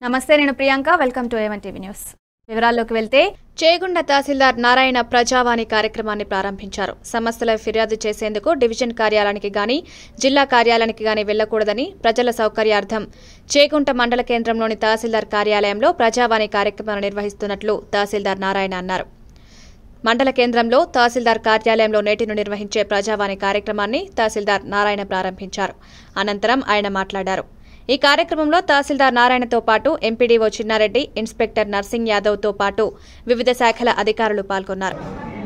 నమస్తే నేను Priyanka welcome to A one TV news వివరాల్లోకి వెళ్తే చేగుండ తహసీల్దార్ నారాయణ ప్రజావాణి కార్యక్రమాన్ని ప్రారంభించారు సమస్యల ఫిర్యాదు చేసేందుకు డివిజన్ కార్యాలయానికి గాని జిల్లా కార్యాలయానికి గాని వెళ్లకూడదని ప్రజల సౌకర్యార్థం చేగుంట మండల కేంద్రంలోని తహసీల్దార్ కార్యాలయంలో ప్రజావాణి కార్యక్రమాన్ని నిర్వహిస్తున్నట్లు తహసీల్దార్ నారాయణ అన్నారు మండల కేంద్రంలో తహసీల్దార్ కార్యాలయంలో నేటిను నిర్వహించే ప్రజావాణి కార్యక్రమాన్ని తహసీల్దార్ నారాయణ ప్రారంభించారు అనంతరం ఆయన మాట్లాడారు ఈ కార్యక్రమంలో తహసీల్దార్ నారాయణతో పాటు ఎంపీడీఓ చిన్నారెడ్డి ఇన్స్పెక్టర్ నర్సింగ్ యాదవ్తో పాటు వివిధ శాఖల అధికారులు పాల్గొన్నారు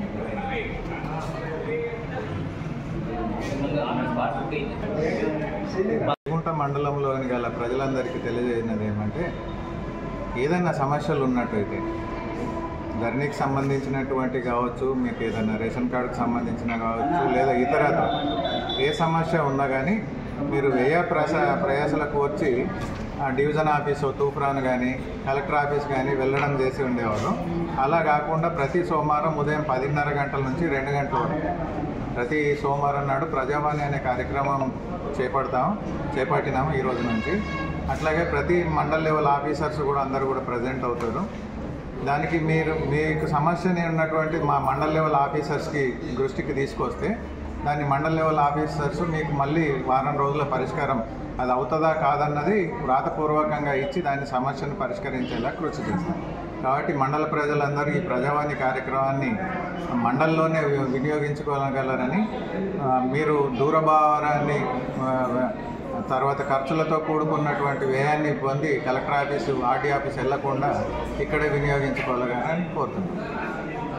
గుంట మండలంలోని గల ప్రజలందరికీ తెలియజేయనది ఏమంటే ఏదైనా సమస్యలు ఉన్నట్టయితే ధరణికి సంబంధించినటువంటి కావచ్చు మీకు ఏదైనా రేషన్ కార్డుకి సంబంధించిన కావచ్చు లేదా ఇతర ఏ సమస్య ఉన్నా కానీ మీరు వ్యయ ప్రస ప్రయాసలకు వచ్చి ఆ డివిజన్ ఆఫీసు తూప్రాన్ కానీ కలెక్టర్ ఆఫీస్ కానీ వెళ్ళడం చేసి ఉండేవారు అలా కాకుండా ప్రతి సోమవారం ఉదయం పదిన్నర గంటల నుంచి రెండు గంటల వరకు ప్రతి సోమవారం నాడు ప్రజావాణి అనే కార్యక్రమం చేపడతాం చేపట్టినాము ఈ రోజు నుంచి అట్లాగే ప్రతి మండల్ లెవెల్ ఆఫీసర్స్ కూడా అందరూ కూడా ప్రజెంట్ అవుతారు దానికి మీరు మీకు సమస్యని ఉన్నటువంటి మా మండల్ లెవెల్ ఆఫీసర్స్కి దృష్టికి తీసుకొస్తే దాన్ని మండల్ లెవెల్ ఆఫీసర్స్ మీకు మళ్ళీ వారం రోజుల పరిష్కారం అది అవుతుందా కాదన్నది వ్రాతపూర్వకంగా ఇచ్చి దాని సమస్యను పరిష్కరించేలా కృషి చేస్తాం కాబట్టి మండల ప్రజలందరూ ఈ ప్రజావాణి కార్యక్రమాన్ని మండలంలోనే వి- వినియోగించుకోగలరని ఆ, మీరు దూరభారాన్ని ఆ, తర్వాత ఖర్చులతో కూడుకున్నటువంటి వ్యయాన్ని పొంది కలెక్టర్ ఆఫీసు ఆర్డీ ఆఫీస్ వెళ్లకుండా ఇక్కడే వినియోగించుకోగలరని కోరుతున్నాను